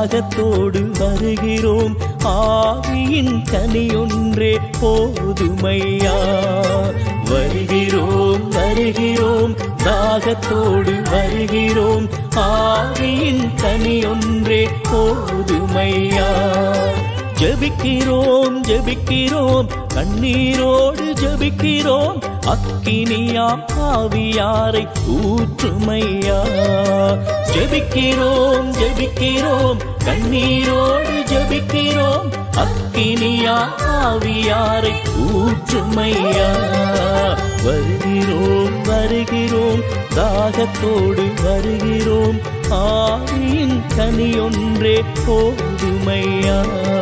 தாகத்தோடு வருகிறோம் ஆவியின் கனியொன்றே போதுமையா வருகிறோம் வருகிறோம் தாகத்தோடு வருகிறோம் ஆவியின் கனியொன்றே போதுமையா ஜெபிக்கிறோம் ஜெபிக்கிறோம் கண்ணீரோடு ஜெபிக்கிறோம் அக்கினியாம் ஆவியாரை ஊற்றுமையா ஜெபிக்கிறோம் ஜெபிக்கிறோம் கண்ணீரோடு ஜெபிக்கிறோம் அக்கினியா ஆவியாரை ஊற்றுமையா வருகிறோம் வருகிறோம் தாகத்தோடு வருகிறோம் ஆவியின் கனியொன்றே போதுமையா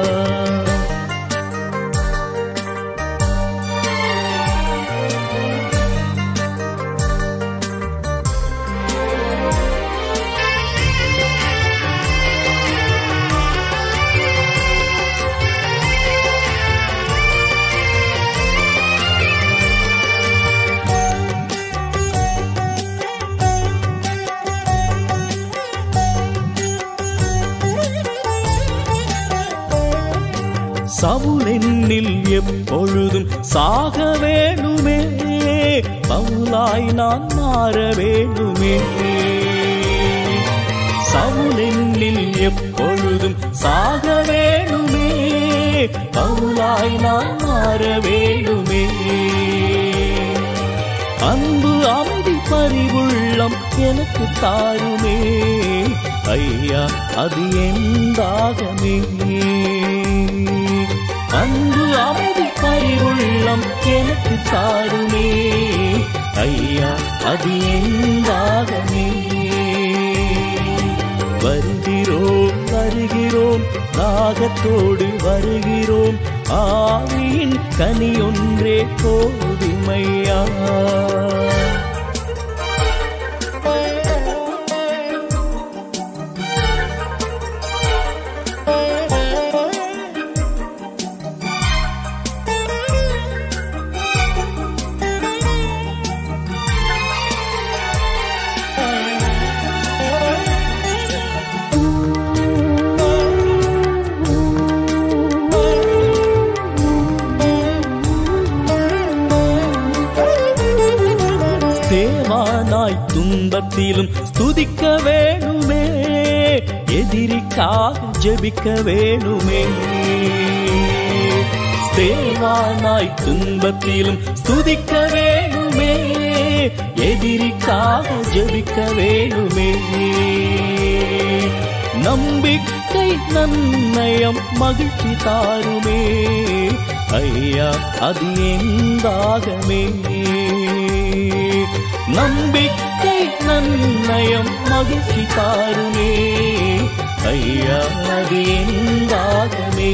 சவுலென்னில் எப்பொழுதும் சாக வேணுமே பவுலாய் நான் மாற வேணுமே சவுலென்னில் எப்பொழுதும் சாக வேணுமே பவுலாய் நான் மாற வேணுமே அன்பு அமைதி பறிவுள்ளம் எனக்கு தாருமே ஐயா அது எந்தாகமே அன்பு அமைதி பறிவுள்ளம் எனக்கு தாருமே ஐயா அது எந்தாகமே வருகிறோம் வருகிறோம் தாகத்தோடு வருகிறோம் ஆவியின் கனியொன்றே போதுமையா தேவானாய் துன்பத்திலும் ஸ்துதிக்க வேணுமே எதிரிக்காக ஜெபிக்க வேணுமே தேவானாய் துன்பத்திலும் ஸ்துதிக்க வேணுமே எதிரிக்காக ஜெபிக்க வேணுமே நம்பிக்கை நன்னயம் மகிழ்ச்சி தாருமே ஐயா அது எந்தாகமே நம்பிக்கை நன்னயம் மகிழ்ச்சி தாருமே ஐயா அது எந்தாகமே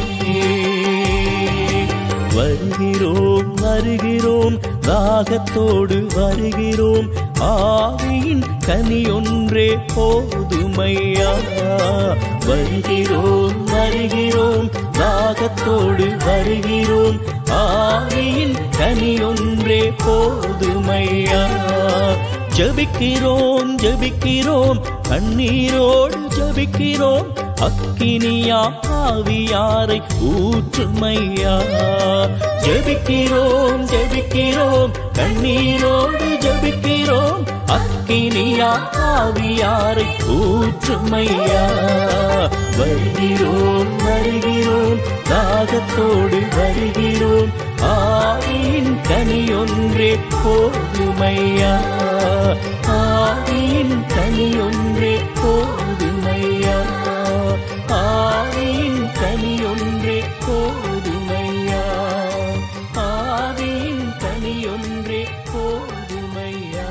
வருகிறோம் வருகிறோம் தாகத்தோடு வருகிறோம் ஆவியின் கனியொன்றே போதுமையா வருகிறோம் வருகிறோம் தாகத்தோடு வருகிறோம் ஆவியின் கனியொன்றே போதுமையா ஜபிக்கிறோம் ஜபிக்கிறோம் கண்ணீரோடு ஜபிக்கிறோம் அக்கினியா ஆவியாரை ஊற்றுமையா ஜபிக்கிறோம் ஜபிக்கிறோம் கண்ணீரோடு ஜபிக்கிறோம் அக்கினியா ஆவியாரை ஊற்றுமையா வருகிறோம் வருகிறோம் தாகத்தோடு வருகிறோம் ஆவியின் கனியொன்றே போதுமையா ஆவியின் கனியொன்றே போதுமையா ஆவியின் கனியொன்றே போதுமையா ஆவியின் கனியொன்றே போதுமையா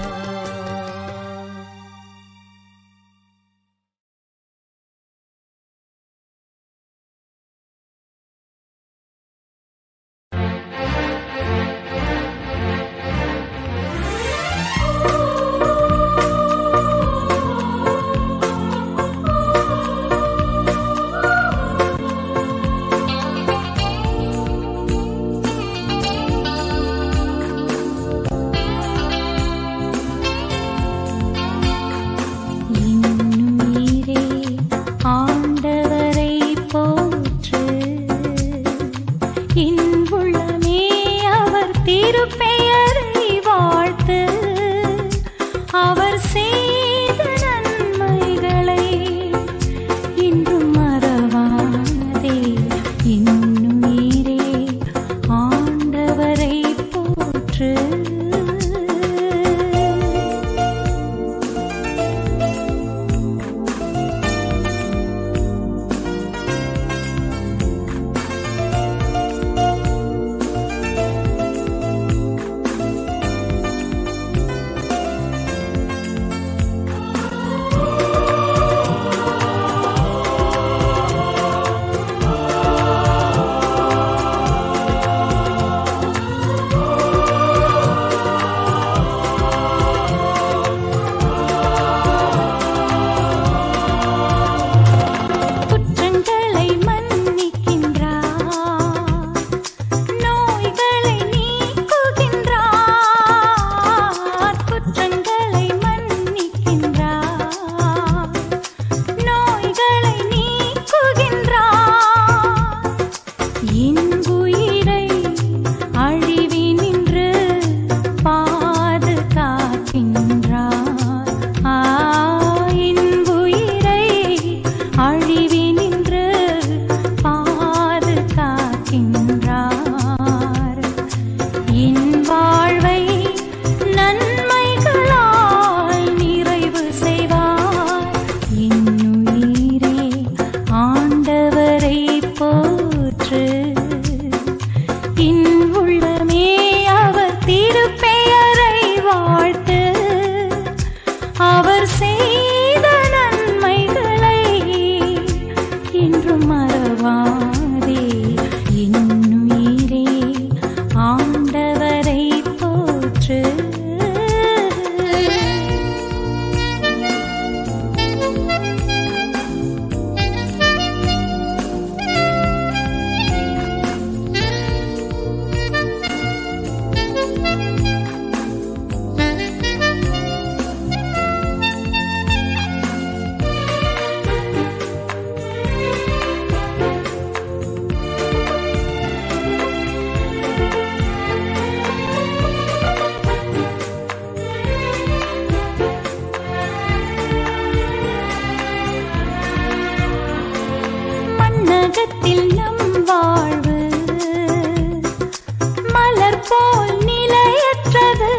போற்று இன் உள்ளமே அவர் திருப்பெயரை வாழ்த்து அவர் செய்த நன்மைகளை இன்றும் மறவாதே இன்னுயிரே ஆண்டவரை போற்று மண்ணகத்தில் நம் வாழ்வு மலர் போல் நிலையற்றது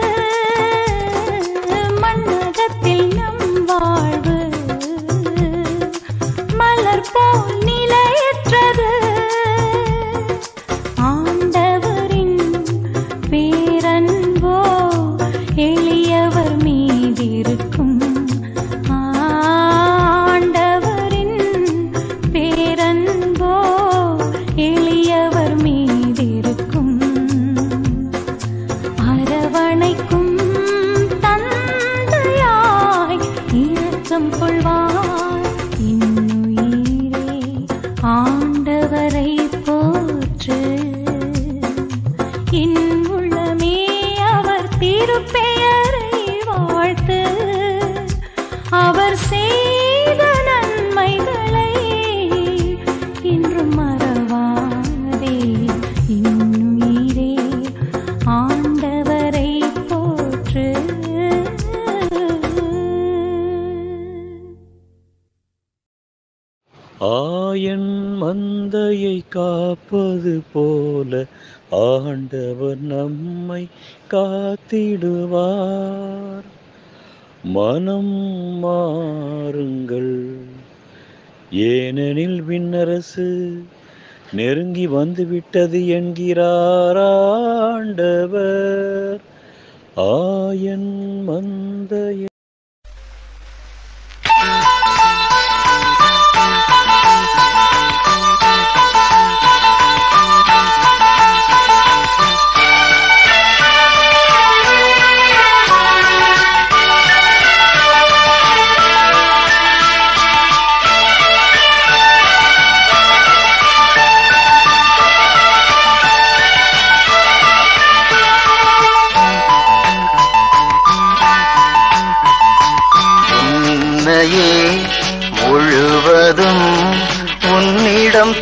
மண்ணகத்தில் நம் வாழ்வு மலர் போல் நிலையற்றது ஆண்டவரின் பேரன்போ எளியவர் மீதிருக்கும் ஆண்டவரின் பேரன்போ எளியவர் மீதிருக்கும் அரவணைக்கும் தந்தையாய் இரக்கம் கொள்வார் இன்னுயிரே ஆண்டவரை போற்று இன் உள்ளமே அவர் திருப்பெயரை வாழ்த்து அவர் செய்த நன்மைகளை இன்றும் மறவாதே இன்னுயிரே ஆண்டவரை போற்று ஆயன் மந்தையை காப்பது போல ஆண்டவர் நம்மை காத்திடுவார் மனம் மாறுங்கள் ஏனெனில் விண்ணரசு நெருங்கி வந்துவிட்டது என்கிறார் ஆண்டவர் ஆயன் மந்தையை உன்னையே முழுவதும் உன்னிடம்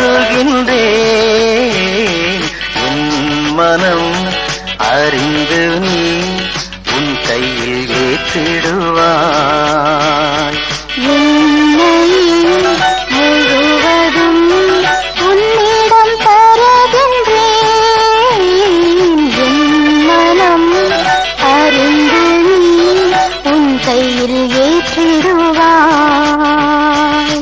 தருகின்றேன் என் மனம் அறிந்து நீ உன் கையில் ஏற்றிடுவாய் முழுவதும் உன்னிடம் தருகின்றேன் என் மனம் அறிந்து நீ உன் கையில் ஏற்றிடுவாய்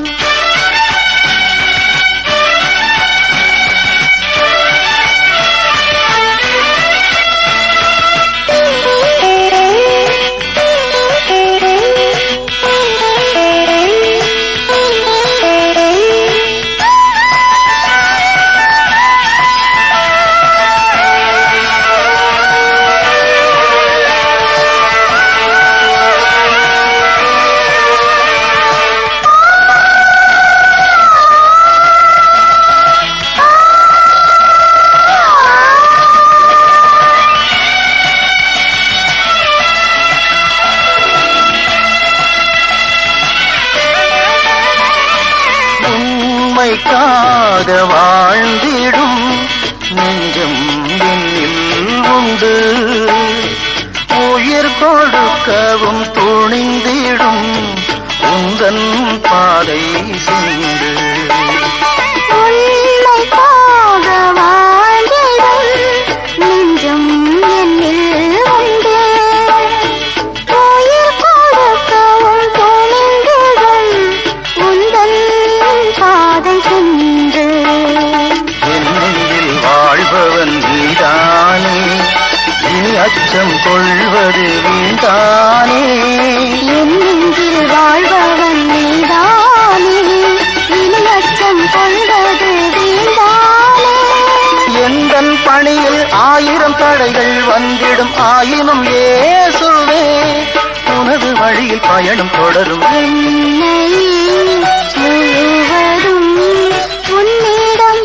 வாழ்வது வீண்டானே என் நெஞ்சில் வாழ்பவன் நீதானே இனி அச்சம் கொண்டது வீண்டானே எந்தன் பணியில் ஆயிரம் தடைகள் வந்திடும் ஆயினும் ஏசுவே உனது வழியில் பயணம் தொடரும் என்னையே முழுவதும் உன்னிடம்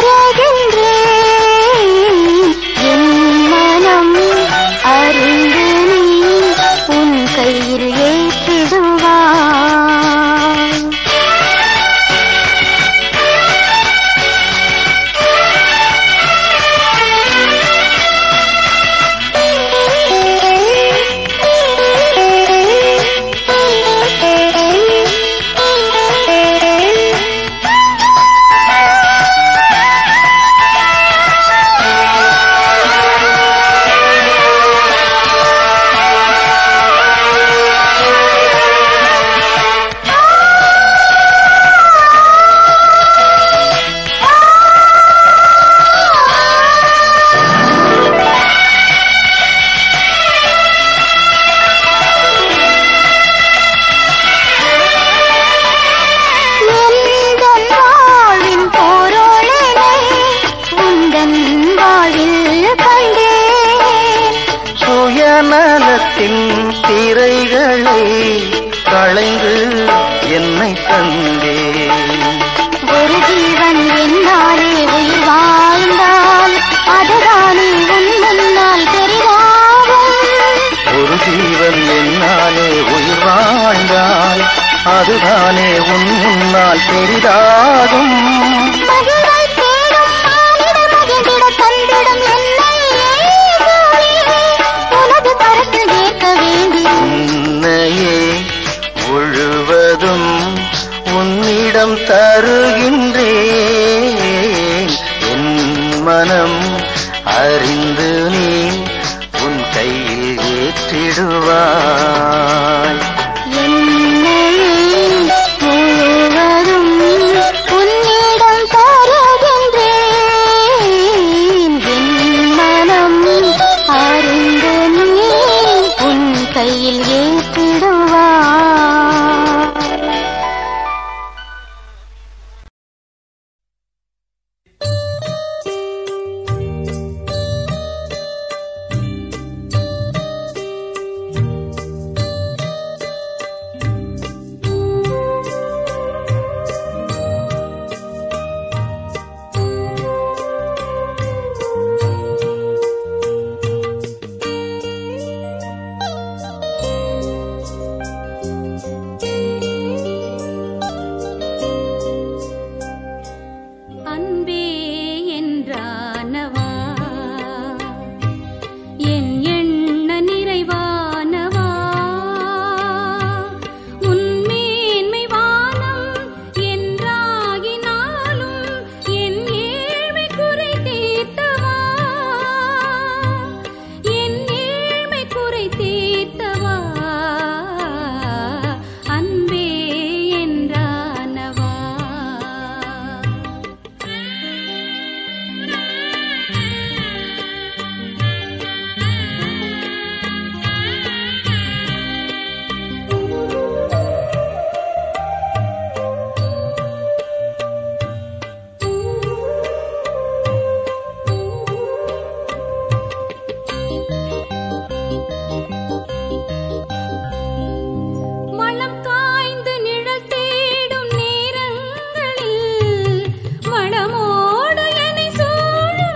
தருகின்றேன் என் மனம் அறிந்து நீ உன் கையில் ஏற்றிடுவாய் எந்தன் வாழ்வின் பொருளினை உந்தன் வாழ்வில் கண்டேன் சுயநலத்தின் திரைகளை களைந்து என்னை தந்தே ஒரு ஜீவன் என்னாலே உயிர் வாழ்ந்தால் அதுதானே உன் முன்னால் பெரிதாகும் ஒரு ஜீவன் என்னாலே உயிர் வாழ்ந்தால் அதுதானே உன் முன்னால் பெரிதாகும் மகிழ்வை தேடும் மானிடர் மகிழ்ந்திட தந்திடும் என்னை இயேசுவே, உனது கரத்தில் ஏற்க வேண்டி உன்னையே முழுவதும் உன்னிடம் தருகின்றேன் என் மனம் அறிந்து நீ உன் கையில் ஏற்றிடுவாய் என்னையே முழுவதும் உன்னிடம் தருகின்றேன் என் மனம் அறிந்து நீ உன் கையில் ஏற்றிடுவாய் அன்பே என்றானவா என் எண்ண நிறைவானவா உன்மேன்மை வானம் என்றாகினாலும் என் ஏழ்மை குறை தீர்த்தவா என் ஏழ்மை குறை தீர்த்தவா அன்பே என்றானவா மலம் காய்ந்து நிழல் தேடும் நேரங்களில் வளமோடு என்னை சூழும்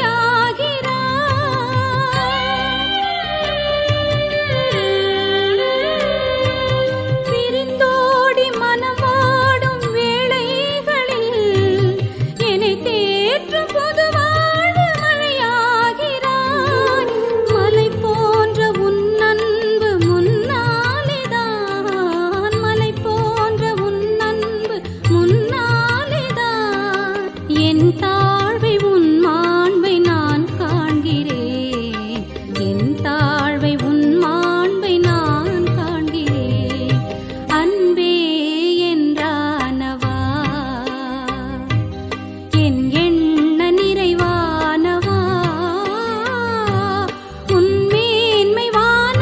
நதியாகிறாய் பிரிந்தோடி மனம் வாடும் வேளைகளில் என்னை தேற்றும் புது வாழ்வு மழையாகிறாய் மலை போன்ற உன் அன்பு முன்னாலேதான் மலை போன்ற உன் அன்பு முன்னாலேதான் என் தாழ்வை உன் மாண்பை நான் காண்கிறேன் என் தாழ்வை உன் மாண்பை நான் காண்கிறேன் அன்பே என்றானவா என் எண்ண நிறைவானவா உன் மேன்மை வானம்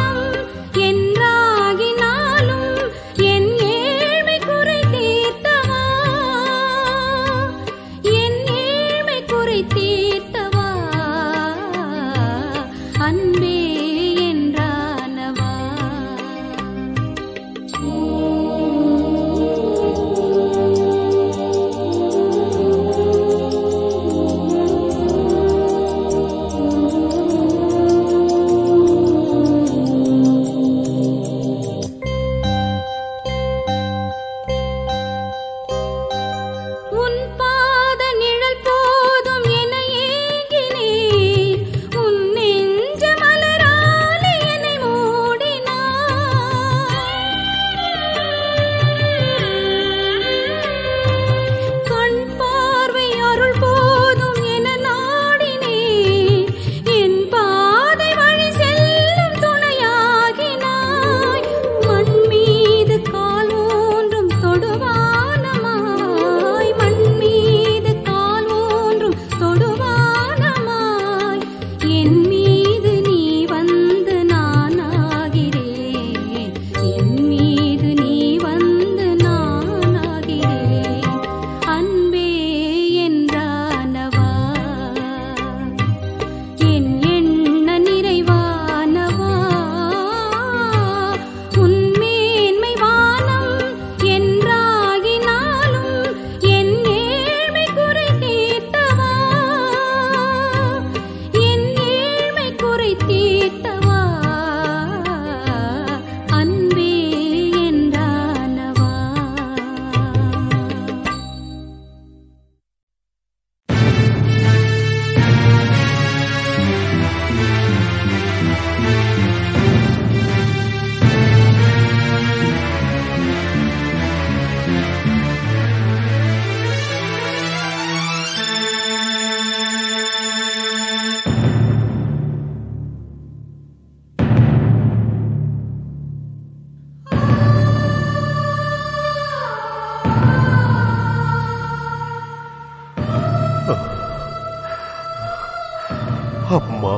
அம்மா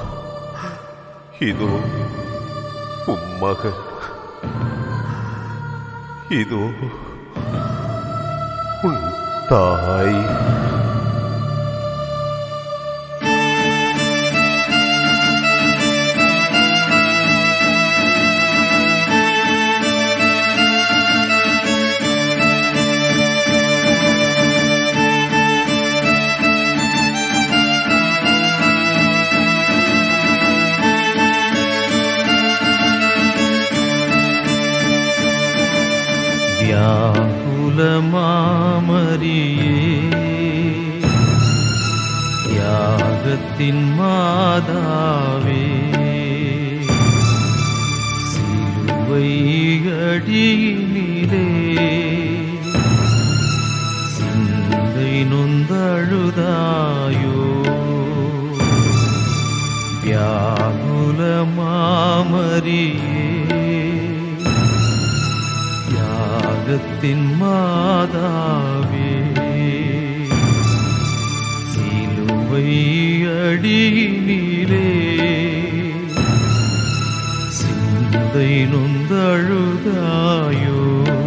இதோ உம் மகன் இதோ உன் தாய் வியாகுலமாமரியே யாகத்தின் மாதாவே சிலுவை அடியினிலே சிந்தை நொந்தழுதாயோ வியாகுலமாமரியே யாகத்தின் மாதாவே சிலுவை அடியினிலே சிந்தை நொந்தழுதாயோ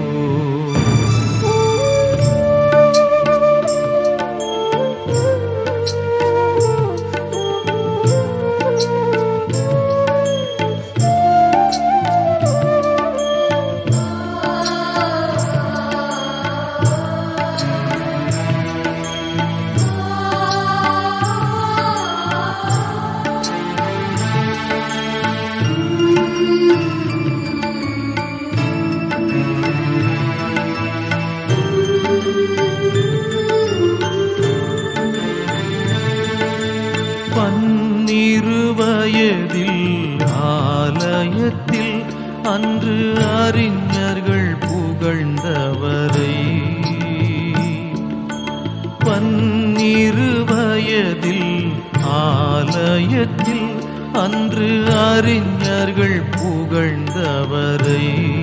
பன்னிரு வயதில் ஆலயத்தில் அன்று அறிஞர்கள் புகழ்ந்தவரை பன்னிரு வயதில் ஆலயத்தில் அன்று அறிஞர்கள் புகழ்ந்தவரை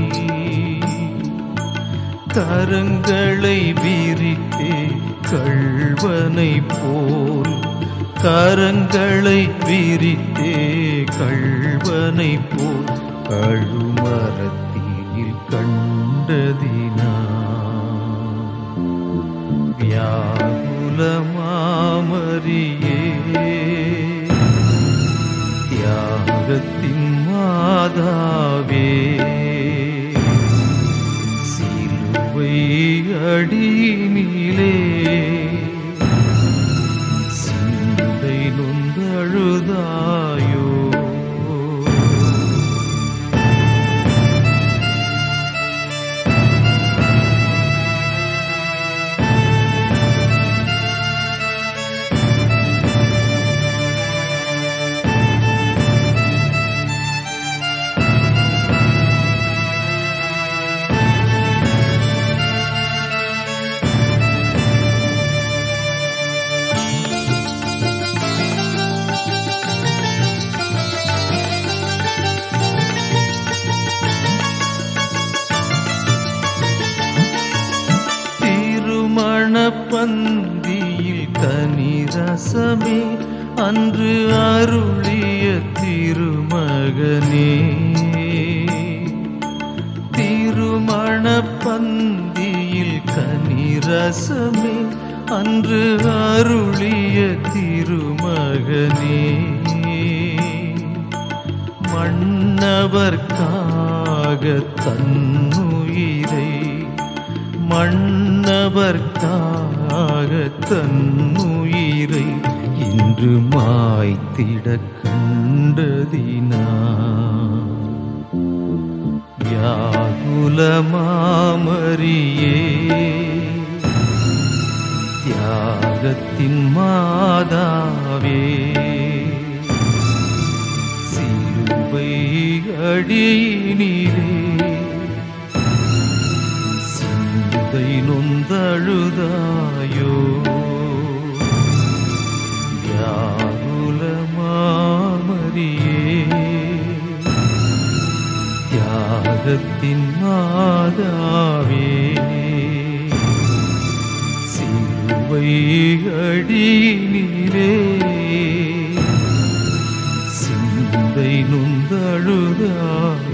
கரங்களை விரித்தே கள்வனை போல் கரங்களை விரித்தே கள்வனை போல் கழுமரத்தில் கண்டதினா வியாகுலமாமரியே தியாகத்தின் மாதாவே சிலுவை அடியினிலே சிந்தை நொந்தழுதாயோ திருமண பந்தியில் கனிரசமே அன்று அருளிய திருமகனே திருமண பந்தியில் கனிரசமே அன்று அருளிய திருமகனே மன்னவர்க்காக தன்னுயிரை மன்னவர்க்காக தன்னுயிரை இன்று மாய்த்திட கண்டதினா வியாகுலமாமரியே தியாகத்தின் மாதாவே சிலுவை அடியினிலே சிந்தை நொந்தழுதாயோ வியாகுலமாமரியே தியாகத்தின் மாதாவே சிலுவை அடியினிலே நொந்தழுதாய்